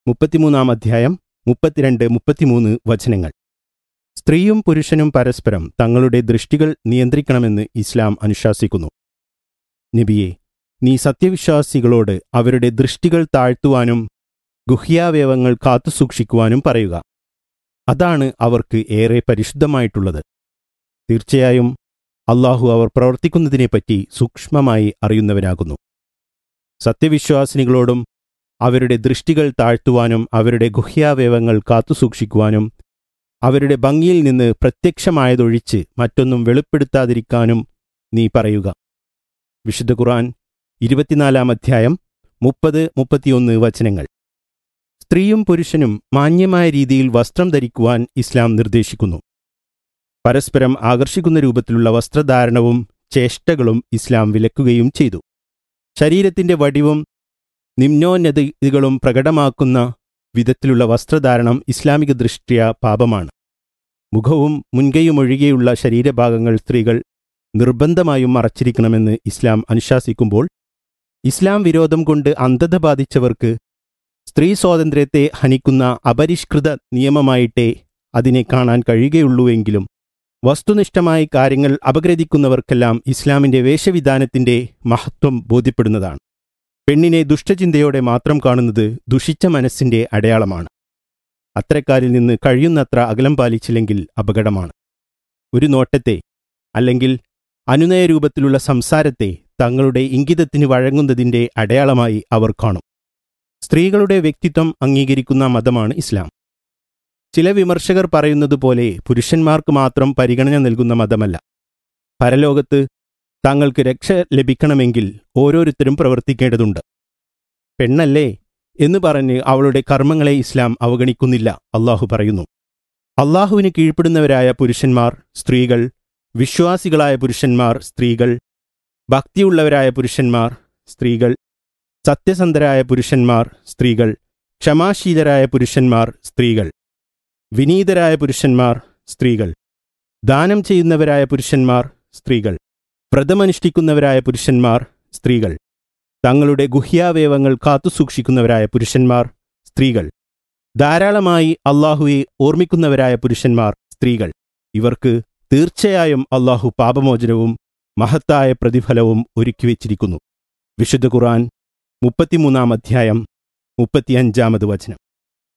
മുപ്പത്തിമൂന്നാം അധ്യായം മുപ്പത്തിരണ്ട് മുപ്പത്തിമൂന്ന് വചനങ്ങൾ സ്ത്രീയും പുരുഷനും പരസ്പരം തങ്ങളുടെ ദൃഷ്ടികൾ നിയന്ത്രിക്കണമെന്ന് ഇസ്ലാം അനുശാസിക്കുന്നു നബിയെ നീ സത്യവിശ്വാസികളോട് അവരുടെ ദൃഷ്ടികൾ താഴ്ത്തുവാനും ഗുഹ്യാവയവങ്ങൾ കാത്തുസൂക്ഷിക്കുവാനും പറയുക അതാണ് അവർക്ക് ഏറെ പരിശുദ്ധമായിട്ടുള്ളത് തീർച്ചയായും അള്ളാഹു അവർ പ്രവർത്തിക്കുന്നതിനെപ്പറ്റി സൂക്ഷ്മമായി അറിയുന്നവനാകുന്നു സത്യവിശ്വാസിനികളോടും അവരുടെ ദൃഷ്ടികൾ താഴ്ത്തുവാനും അവരുടെ ഗുഹ്യാവയവങ്ങൾ കാത്തുസൂക്ഷിക്കുവാനും അവരുടെ ഭംഗിയിൽ നിന്ന് പ്രത്യക്ഷമായതൊഴിച്ച് മറ്റൊന്നും വെളിപ്പെടുത്താതിരിക്കാനും നീ പറയുക വിശുദ്ധ ഖുർആൻ ഇരുപത്തിനാലാം അധ്യായം മുപ്പത് മുപ്പത്തിയൊന്ന് വചനങ്ങൾ സ്ത്രീയും പുരുഷനും മാന്യമായ രീതിയിൽ വസ്ത്രം ധരിക്കുവാൻ ഇസ്ലാം നിർദ്ദേശിക്കുന്നു പരസ്പരം ആകർഷിക്കുന്ന രൂപത്തിലുള്ള വസ്ത്രധാരണവും ചേഷ്ടകളും ഇസ്ലാം വിലക്കുകയും ചെയ്തു ശരീരത്തിന്റെ വടിവും നിമ്നോന്നതികളും പ്രകടമാക്കുന്ന വിധത്തിലുള്ള വസ്ത്രധാരണം ഇസ്ലാമിക ദൃഷ്ട്യ പാപമാണ് മുഖവും മുൻകൈയുമൊഴികെയുള്ള ശരീരഭാഗങ്ങൾ സ്ത്രീകൾ നിർബന്ധമായും മറച്ചിരിക്കണമെന്ന് ഇസ്ലാം അനുശാസിക്കുമ്പോൾ ഇസ്ലാം വിരോധം കൊണ്ട് അന്ധത ബാധിച്ചവർക്ക് സ്ത്രീ സ്വാതന്ത്ര്യത്തെ ഹനിക്കുന്ന അപരിഷ്കൃത നിയമമായിട്ടേ അതിനെ കാണാൻ കഴിയുകയുള്ളൂവെങ്കിലും വസ്തുനിഷ്ഠമായി കാര്യങ്ങൾ അപഗ്രഥിക്കുന്നവർക്കെല്ലാം ഇസ്ലാമിന്റെ വേഷവിധാനത്തിന്റെ മഹത്വം ബോധ്യപ്പെടുന്നതാണ് പെണ്ണിനെ ദുഷ്ടചിന്തയോടെ മാത്രം കാണുന്നത് ദുഷിച്ച മനസ്സിന്റെ അടയാളമാണ് അത്തരക്കാരിൽ നിന്ന് കഴിയുന്നത്ര അകലം പാലിച്ചില്ലെങ്കിൽ അപകടമാണ് ഒരു നോട്ടത്തെ അല്ലെങ്കിൽ അനുനയ രൂപത്തിലുള്ള സംസാരത്തെ തങ്ങളുടെ ഇംഗിതത്തിന് വഴങ്ങുന്നതിന്റെ അടയാളമായി അവർ കാണും സ്ത്രീകളുടെ വ്യക്തിത്വം അംഗീകരിക്കുന്ന മതമാണ് ഇസ്ലാം ചില വിമർശകർ പറയുന്നത് പോലെ പുരുഷന്മാർക്ക് മാത്രം പരിഗണന നൽകുന്ന മതമല്ല പരലോകത്ത് താങ്കൾക്ക് രക്ഷ ലഭിക്കണമെങ്കിൽ ഓരോരുത്തരും പ്രവർത്തിക്കേണ്ടതുണ്ട് പെണ്ണല്ലേ എന്ന് പറഞ്ഞ് അവളുടെ കർമ്മങ്ങളെ ഇസ്ലാം അവഗണിക്കുന്നില്ല അള്ളാഹു പറയുന്നു അള്ളാഹുവിന് കീഴ്പ്പെടുന്നവരായ പുരുഷന്മാർ സ്ത്രീകൾ വിശ്വാസികളായ പുരുഷന്മാർ സ്ത്രീകൾ ഭക്തിയുള്ളവരായ പുരുഷന്മാർ സ്ത്രീകൾ സത്യസന്ധരായ പുരുഷന്മാർ സ്ത്രീകൾ ക്ഷമാശീലരായ പുരുഷന്മാർ സ്ത്രീകൾ വിനീതരായ പുരുഷന്മാർ സ്ത്രീകൾ ദാനം ചെയ്യുന്നവരായ പുരുഷന്മാർ സ്ത്രീകൾ വ്രതമനുഷ്ഠിക്കുന്നവരായ പുരുഷന്മാർ സ്ത്രീകൾ തങ്ങളുടെ ഗുഹ്യാവയവങ്ങൾ കാത്തുസൂക്ഷിക്കുന്നവരായ പുരുഷന്മാർ സ്ത്രീകൾ ധാരാളമായി അള്ളാഹുവെ ഓർമ്മിക്കുന്നവരായ പുരുഷന്മാർ സ്ത്രീകൾ ഇവർക്ക് തീർച്ചയായും അള്ളാഹു പാപമോചനവും മഹത്തായ പ്രതിഫലവും ഒരുക്കിവെച്ചിരിക്കുന്നു വിശുദ്ധ ഖുർആൻ മുപ്പത്തിമൂന്നാം അധ്യായം മുപ്പത്തിയഞ്ചാമത് വചനം